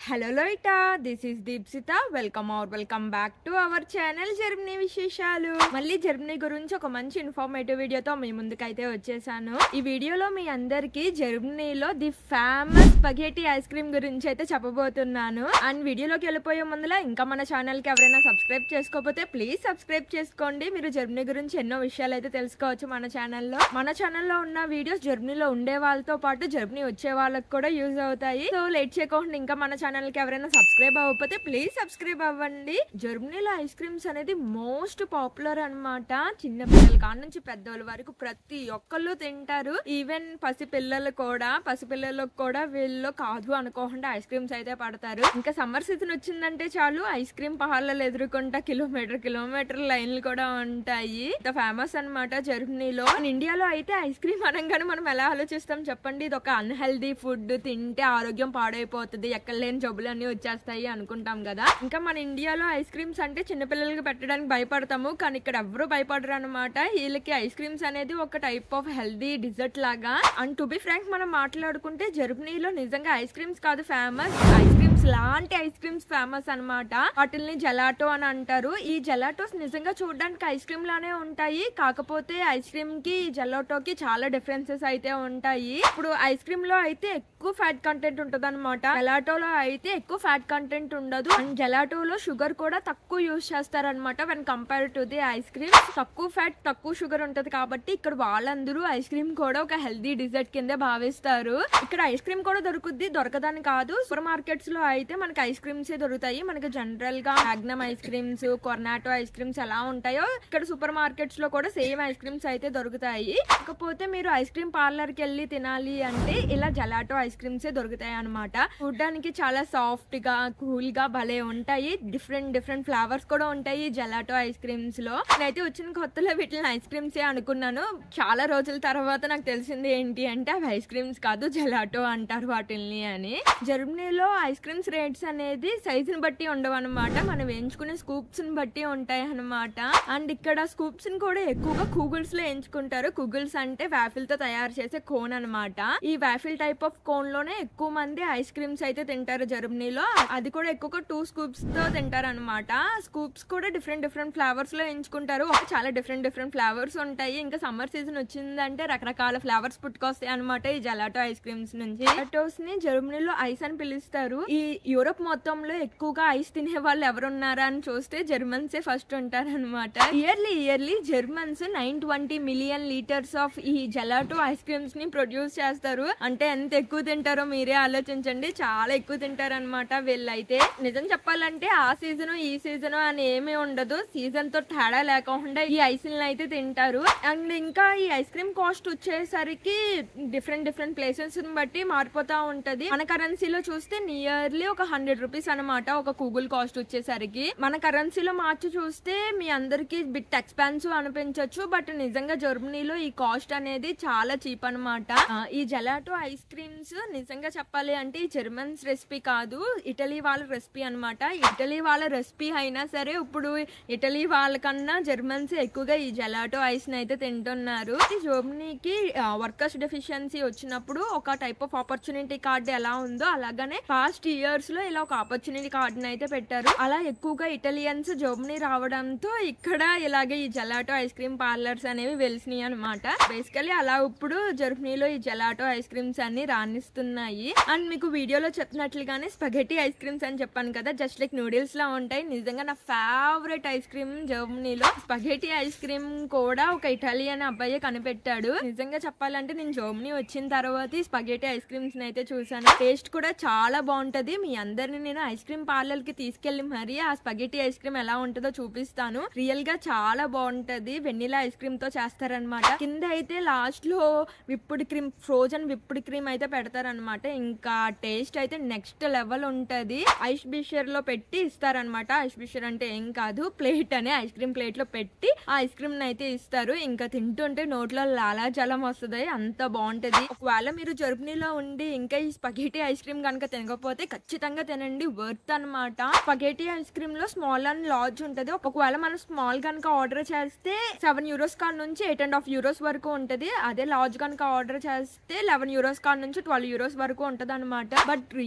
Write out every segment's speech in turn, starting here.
hello లోయిటా this is Deepsitha welcome are welcome back to our channel Germany విశేషాలు మళ్ళీ Germany గురించి ఒక మంచి ఇన్ఫర్మేటివ్ వీడియోతో మీ ముందుకైతే వచ్చేసాను ఈ వీడియోలో మీ అందరికి జర్మనీలో the famous spaghetti ice cream గురించి అయితే చెప్పబోతున్నాను అండ్ వీడియోలోకి వెళ్ళిపోయే ముందుల ఇంకా మన ఛానల్ కి ఎవరైనా సబ్స్క్రైబ్ చేసుకోకపోతే ప్లీజ్ సబ్స్క్రైబ్ చేసుకోండి మీరు జర్మనీ గురించి ఎన్నో విషయాలు అయితే తెలుసుకోవచ్చు మన ఛానల్లో మన ఛానల్లో ఉన్న వీడియోస్ జర్మనీలో ఉండే వాళ్ళతో పాటు జర్మనీ వచ్చే వాళ్ళకి కూడా యూజ్ అవుతాయి సో లేట్ చేయకుండా ఇంకా మన ఛానల్ కి ఎవరైనా సబ్స్క్రైబ్ అవ్వకపోతే ప్లీజ్ సబ్స్క్రైబ్ అవ్వండి జర్మనీలో ఐస్ క్రీమ్స్ అనేది మోస్ట్ పాపులర్ అన్నమాట చిన్న పిల్లల కాడ నుంచి పెద్దవాళ్ళ వరకు ప్రతి ఒక్కళ్ళు తింటారు ఈవెన్ పసి పిల్లలు కూడా పసి పిల్లలకు కూడా వీళ్ళు కాదు అనుకోకుండా ఐస్ క్రీమ్స్ అయితే పడతారు ఇంకా సమ్మర్ సీజన్ వచ్చిందంటే చాలు ఐస్ క్రీమ్ పార్లర్లు ఎదుర్కొంటా కిలోమీటర్ కిలోమీటర్ లైన్లు కూడా ఉంటాయి ఇంత ఫేమస్ అన్నమాట జర్మనీలో మన ఇండియాలో అయితే ఐస్ క్రీమ్ అనగానే మనం ఎలా ఆలోచిస్తాం చెప్పండి ఇది ఒక అన్హెల్దీ ఫుడ్ తింటే ఆరోగ్యం పాడైపోతుంది ఎక్కడ లేని జబ్బులు అన్ని వచ్చేస్తాయి అనుకుంటాం కదా ఇంకా మన ఇండియాలో ఐస్ క్రీమ్స్ అంటే చిన్నపిల్లలకి పెట్టడానికి భయపడతాము కానీ ఇక్కడ ఎవరు భయపడరు అనమాట వీళ్ళకి ఐస్ క్రీమ్స్ అనేది ఒక టైప్ ఆఫ్ హెల్దీ డిజర్ట్ లాగా అండ్ టు బి ఫ్రాంక్ మనం మాట్లాడుకుంటే జర్మనీలో నిజంగా ఐస్ క్రీమ్స్ కాదు ఫేమస్ ఐస్ క్రీమ్స్ లాంటి ఐస్ క్రీమ్స్ ఫేమస్ అన్నమాట వాటిల్ని జెలాటో అని అంటారు ఈ జెలాటోస్ నిజంగా చూడడానికి ఐస్ క్రీమ్ లానే ఉంటాయి కాకపోతే ఐస్ క్రీమ్ కి జెలాటోకి చాలా డిఫరెన్సెస్ అయితే ఉంటాయి ఇప్పుడు ఐస్ క్రీమ్ లో అయితే ఎక్కువ ఫ్యాట్ కంటెంట్ ఉంటది అనమాట జెలాటోలో అయితే ఎక్కువ ఫ్యాట్ కంటెంట్ ఉండదు అండ్ జెలాటోలో షుగర్ కూడా తక్కువ యూస్ చేస్తారనమాట when compare to the ice cream తక్కువ ఫ్యాట్ తక్కువ షుగర్ ఉంటది కాబట్టి ఇక్కడ వాళ్ళందరూ ఐస్ క్రీమ్ కూడా ఒక హెల్దీ డిజర్ట్ కిందే భావిస్తారు ఇక్కడ ఐస్ క్రీమ్ కూడా దొరుకుద్ది దొరకదని కాదు సూపర్ మార్కెట్స్ లో అయితే మనకి ఐస్ క్రీమ్స్ దొరుకుతాయి మనకి జనరల్ గా magnum ice creams Cornetto ice creams ఎలా ఉంటాయో ఇక్కడ సూపర్ మార్కెట్స్ లో కూడా సేమ్ ఐస్ క్రీమ్స్ అయితే దొరుకుతాయి కాకపోతే మీరు ఐస్ క్రీమ్ పార్లర్ కి వెళ్ళి తినాలి అంటే ఇలా జలాటో ఐస్ క్రీమ్స్ దొరుకుతాయి అనమాట చూడడానికి చాలా సాఫ్ట్ గా కూల్ గా భలే ఉంటాయి డిఫరెంట్ డిఫరెంట్ ఫ్లేవర్స్ కూడా ఉంటాయి జలాటో ఐస్ క్రీమ్స్ లో నేనైతే వచ్చిన కొత్తలో వీటిని ఐస్ క్రీమ్స్ అనుకున్నాను చాలా రోజుల తర్వాత నాకు తెలిసింది ఏంటి అంటే అవి ఐస్ క్రీమ్స్ కాదు జలాటో అంటారు వాటిల్ని అని జర్మనీలో ఐస్ క్రీమ్స్ రేట్స్ అనేది సైజుని బట్టి ఉండవు అనమాట మనం ఎంచుకునే స్కూప్స్ ని బట్టి ఉంటాయి అనమాట అండ్ ఇక్కడ స్కూప్స్ ని కూడా ఎక్కువగా కూగుల్స్ లో ఎంచుకుంటారు కూగుల్స్ అంటే వ్యాఫిల్ తో తయారు చేసే కోన్ అన్నమాట ఈ వ్యాఫిల్ టైప్ ఆఫ్ కోన్ లోనే ఎక్కువ మంది ఐస్ క్రీమ్స్ అయితే తింటారు జర్మనీలో అది కూడా ఎక్కువగా టూ స్కూప్స్ తో తింటారు అనమాట స్కూప్స్ కూడా డిఫరెంట్ డిఫరెంట్ ఫ్లేవర్స్ లో ఎంచుకుంటారు ఒక చాలా డిఫరెంట్ డిఫరెంట్ ఫ్లేవర్స్ ఉంటాయి ఇంకా సమ్మర్ సీజన్ వచ్చిందంటే రకరకాల ఫ్లేవర్స్ పుట్టుకొస్తాయి అనమాట ఈ జలాటో ఐస్ క్రీమ్స్ నుంచి జలాటోస్ ని జర్మనీలో ఐస్ అని పిలుస్తారు ఈ యూరోప్ మొత్తంలో ఎక్కువగా ఐస్ తినే వాళ్ళు ఎవరున్నారా అని చూస్తే జర్మన్స్ ఫస్ట్ ఉంటారు అనమాట yearly yearly Germans nine twenty million litres of ఈ జలాటో ఐస్ క్రీమ్స్ ని ప్రొడ్యూస్ చేస్తారు అంటే ఎంత ఎక్కువ తింటారో మీరే ఆలోచించండి చాలా ఎక్కువ తింటారు అనమాట వీళ్ళైతే నిజం చెప్పాలంటే ఆ సీజన్ ఈ సీజన్ అని ఏమీ ఉండదు సీజన్ తో తేడా లేకుండా ఈ ఐస్ అయితే తింటారు అండ్ ఇంకా ఈ ఐస్ క్రీమ్ కాస్ట్ వచ్చేసరికి డిఫరెంట్ డిఫరెంట్ ప్లేసెస్ బట్టి మారిపోతా ఉంటది మన కరెన్సీలో చూస్తే నియర్లీ ఒక హండ్రెడ్ రూపీస్ అనమాట ఒక కూగుల్ కాస్ట్ వచ్చేసరికి మన కరెన్సీలో మార్చి చూస్తే మీ అందరికి బిట్ ఎక్స్పెన్సివ్ అనిపించవచ్చు బట్ నిజంగా జర్మనీలో ఈ కాస్ట్ అనేది చాలా చీప్ అనమాట ఈ జలాటో ఐస్ క్రీమ్స్ నిజంగా చెప్పాలి అంటే ఈ జర్మన్స్ రెసిపీ కాదు ఇటలీ వాళ్ళ రెసిపీ అనమాట ఇటలీ వాళ్ళ రెసిపీ అయినా సరే ఇప్పుడు ఇటలీ వాళ్ళకన్నా జర్మన్స్ ఎక్కువగా ఈ జలాటో ఐస్ ని అయితే తింటున్నారు ఈ జర్మనీకి వర్కర్స్ డెఫిషియన్సీ వచ్చినప్పుడు ఒక టైప్ ఆఫ్ ఆపర్చునిటీ కార్డు ఎలా ఉందో అలాగనే పాస్ట్ ఇయర్స్ లో ఇలా ఒక ఆపర్చునిటీ కార్డుని అయితే పెట్టారు అలా ఎక్కువగా ఇటాలియన్స్ జర్మనీ రావడంతో ఇక్కడ ఇలాగే ఈ జలాటో ఐస్ క్రీమ్ పార్లర్స్ అనేవి వెలిసినాయి అనమాట బేసికలీ అలా ఇప్పుడు జర్మనీలో ఈ జలాటో ఐస్ క్రీమ్స్ అన్ని రాణిస్తున్నాయి అండ్ మీకు వీడియోలో చెప్పినట్లుగానే స్పగెటీ ఐస్ క్రీమ్స్ అని చెప్పాను కదా జస్ట్ లైక్ నూడిల్స్ లా ఉంటాయి నిజంగా నా ఫేవరెట్ ఐస్ క్రీమ్ జర్మనీలో స్పగెటీ ఐస్ క్రీమ్ కూడా ఒక ఇటాలియన్ అబ్బాయి కనిపెట్టాడు నిజంగా చెప్పాలంటే నేను జర్మనీ వచ్చిన తర్వాత ఈ స్పగెటీ ఐస్ క్రీమ్స్ అయితే చూసాను టేస్ట్ కూడా చాలా బాగుంటది మీ అందరిని నేను ఐస్ క్రీమ్ పార్లర్ కి తీసుకెళ్లి మరి ఆ స్పగెటీ ఐస్ క్రీమ్ ఎలా ఉంటుందో చూపిస్తాను రియల్ గా చాలా బాగుంటది వెన్నీలా ఐస్ క్రీమ్ తో చేస్తారనమాట కింద అయితే లాస్ట్ లో whipped cream frozen whipped cream అయితే పెడతారనమాట ఇంకా టేస్ట్ అయితే నెక్స్ట్ లెవెల్ ఉంటది ఐస్ బిషర్ లో పెట్టి ఇస్తారనమాట ఐస్ బిషర్ అంటే ఏం కాదు ప్లేట్ అనే ఐస్ క్రీమ్ ప్లేట్ లో పెట్టి ఆ ఐస్ క్రీమ్ అయితే ఇస్తారు ఇంకా తింటుంటే నోట్లో లాలాజలం వస్తుంది అంత బాగుంటది ఒకవేళ మీరు జర్మనీలో ఉండి ఇంకా ఈ స్పగేటీ ఐస్ క్రీమ్ కనుక తినకపోతే ఖచ్చితంగా తినండి వర్త్ అనమాట స్పగేటీ ఐస్ క్రీమ్ లో స్మాల్ అండ్ లార్జ్ ఉంటది ఒకవేళ మనం స్మాల్ కనుక ఆర్డర్ చేస్తే సెవెన్ యూరోస్ కాడ నుంచి ఎయిట్ అండ్ హాఫ్ యూరోస్ వరకు ఉంటది అదే లార్జ్ కనుక ఆర్డర్ చేస్తే లెవెన్ యూరోస్ కాడ నుంచి ట్వెల్వ్ యూరోస్ వరకు ఉంటది అనమాట బట్ రియల్లీ చెప్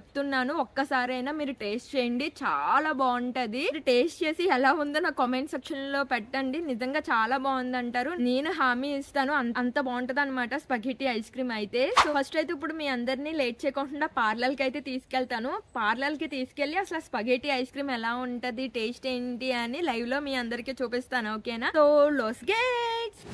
చెప్తున్నాను ఒక్కసారైనా మీరు టేస్ట్ చేయండి చాలా బాగుంటది మీరు టేస్ట్ చేసి ఎలా ఉందో నా కామెంట్ సెక్షన్ లో పెట్టండి నిజంగా చాలా బాగుంది అంటారు నేను హామీ ఇస్తాను అం- అంత బాగుంటది అనమాట స్పగెటీ ఐస్ క్రీమ్ అయితే సో ఫస్ట్ అయితే ఇప్పుడు మీ అందరినీ లేట్ చేయకుండా పార్లర్ కి అయితే తీసుకెళ్తాను పార్లర్ కి తీసుకెళ్లి అసలు స్పగెటీ ఐస్ క్రీమ్ ఎలా ఉంటది టేస్ట్ ఏంటి అని లైవ్ లో మీ అందరికి చూపిస్తాను ఓకేనా సో లోస్ గేట్స్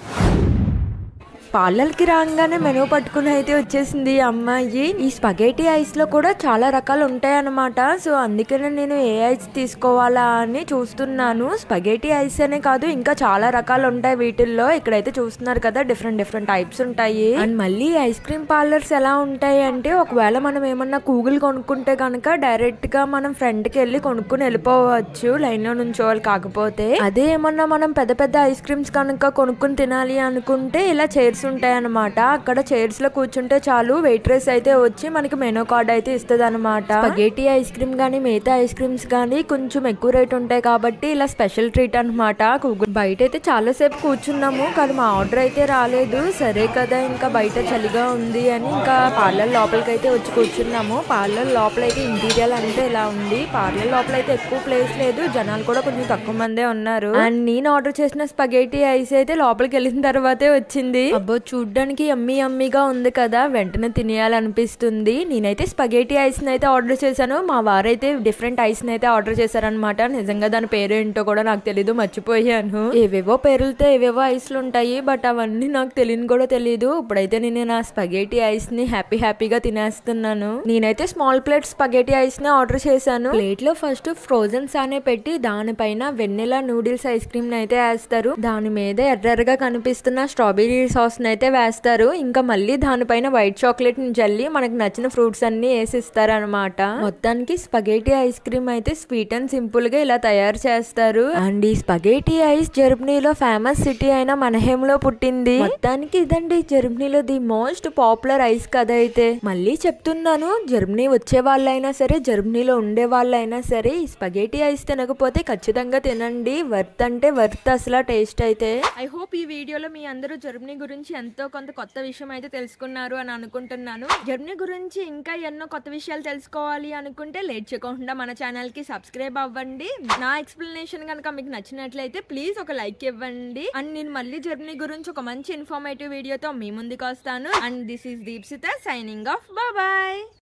పార్లర్కి రాగానే మెనూ పట్టుకుని అయితే వచ్చేసింది ఈ అమ్మాయి ఈ స్పగేటీ ఐస్ లో కూడా చాలా రకాలు ఉంటాయి అన్నమాట సో అందుకనే నేను ఏ ఐస్ తీసుకోవాలా అని చూస్తున్నాను స్పగేటీ ఐస్ అనే కాదు ఇంకా చాలా రకాలు ఉంటాయి వీటిల్లో ఇక్కడైతే చూస్తున్నారు కదా డిఫరెంట్ డిఫరెంట్ టైప్స్ ఉంటాయి అండ్ మళ్ళీ ఐస్ క్రీమ్ పార్లర్స్ ఎలా ఉంటాయి అంటే ఒకవేళ మనం ఏమన్నా కూగులు కొనుక్కుంటే కనుక డైరెక్ట్ గా మనం ఫ్రంట్ కి వెళ్ళి కొనుక్కుని వెళ్ళిపోవచ్చు లైన్ లో నుంచోవాలి కాకపోతే అదే ఏమన్నా మనం పెద్ద పెద్ద ఐస్ క్రీమ్స్ కనుక కొనుక్కుని తినాలి అనుకుంటే ఇలా చైర్స్ ఉంటాయి అనమాట అక్కడ చైర్స్ లో కూర్చుంటే చాలు వెయిట్రెస్ అయితే వచ్చి మనకి మెనూ కార్డ్ అయితే ఇస్తుంది అనమాట స్పగేటీ ఐస్ క్రీమ్ గానీ మిగతా ఐస్ క్రీమ్స్ గానీ కొంచెం ఎక్కువ రేట్ ఉంటాయి కాబట్టి ఇలా స్పెషల్ ట్రీట్ అనమాట బయట అయితే చాలా సేపు కూర్చున్నాము కానీ మా ఆర్డర్ అయితే రాలేదు సరే కదా ఇంకా బయట చలిగా ఉంది అని ఇంకా పార్లర్ లోపలికి అయితే వచ్చి కూర్చున్నాము పార్లర్ లోపల అయితే ఇంటీరియర్ అంటే ఇలా ఉంది పార్లర్ లోపల అయితే ఎక్కువ ప్లేస్ లేదు జనాలు కూడా కొంచెం తక్కువ మందే ఉన్నారు అండ్ నేను ఆర్డర్ చేసిన స్పగేటీ ఐస్ అయితే లోపలికి వెళ్ళిన తర్వాతే వచ్చింది అబ్బో చూడ్డానికి యమ్మీ యమ్మీగా ఉంది కదా వెంటనే తినేయాలనిపిస్తుంది నేనైతే స్పగేటీ ఐస్ అయితే ఆర్డర్ చేశాను మా వారైతే డిఫరెంట్ ఐస్ అయితే ఆర్డర్ చేశారనమాట నిజంగా దాని పేరు ఏంటో కూడా నాకు తెలీదు మర్చిపోయాను ఏవేవో పేర్లతో ఏవేవో ఐస్లు ఉంటాయి బట్ అవన్నీ నాకు తెలియని కూడా తెలియదు ఇప్పుడైతే నేను నా స్పగేటీ ఐస్ ని హ్యాపీ హ్యాపీగా తినేస్తున్నాను నేనైతే స్మాల్ ప్లేట్ స్పగేటీ ఐస్ ని ఆర్డర్ చేశాను ప్లేట్ లో ఫస్ట్ ఫ్రోజన్ సానే పెట్టి దానిపైన వెన్నెలా నూడిల్స్ ఐస్ క్రీమ్ అయితే వేస్తారు దాని మీద ఎర్రగా కనిపిస్తున్న స్ట్రాబెరీ సాస్ అయితే వేస్తారు ఇంకా మళ్ళీ దానిపైన వైట్ చాక్లెట్ ని జల్లి మనకు నచ్చిన ఫ్రూట్స్ అన్ని వేసి ఇస్తారు అనమాట మొత్తానికి స్పగేటీ ఐస్ క్రీమ్ అయితే స్వీట్ అండ్ సింపుల్ గా ఇలా తయారు చేస్తారు అండ్ ఈ స్పగేటీ ఐస్ జర్మనీలో ఫేమస్ సిటీ అయిన మనహేమ్ లో పుట్టింది మొత్తానికి ఇదండి జర్మనీలో ది మోస్ట్ పాపులర్ ఐస్ కథ అయితే మళ్ళీ చెప్తున్నాను జర్మనీ వచ్చే వాళ్ళైనా సరే జర్మనీలో ఉండే వాళ్ళైనా సరే ఈ స్పగేటీ ఐస్ తినకపోతే ఖచ్చితంగా తినండి వర్త్ అంటే వర్త్ అసలు టేస్ట్ అయితే ఐ హోప్ ఈ వీడియోలో మీ అందరూ జర్మనీ గురించి ఎంతో కొంత కొత్త విషయం అయితే తెలుసుకున్నారు అని అనుకుంటున్నాను జర్మనీ గురించి ఇంకా ఎన్నో కొత్త విషయాలు తెలుసుకోవాలి అనుకుంటే లేట్ చేయకుండా మన ఛానల్ కి సబ్స్క్రైబ్ అవ్వండి నా ఎక్స్ప్లెనేషన్ కనుక మీకు నచ్చినట్లయితే ప్లీజ్ ఒక లైక్ ఇవ్వండి అండ్ నేను మళ్ళీ జర్మనీ గురించి ఒక మంచి ఇన్ఫర్మేటివ్ వీడియోతో మీ ముందుకు వస్తాను and this is Deepsitha signing off bye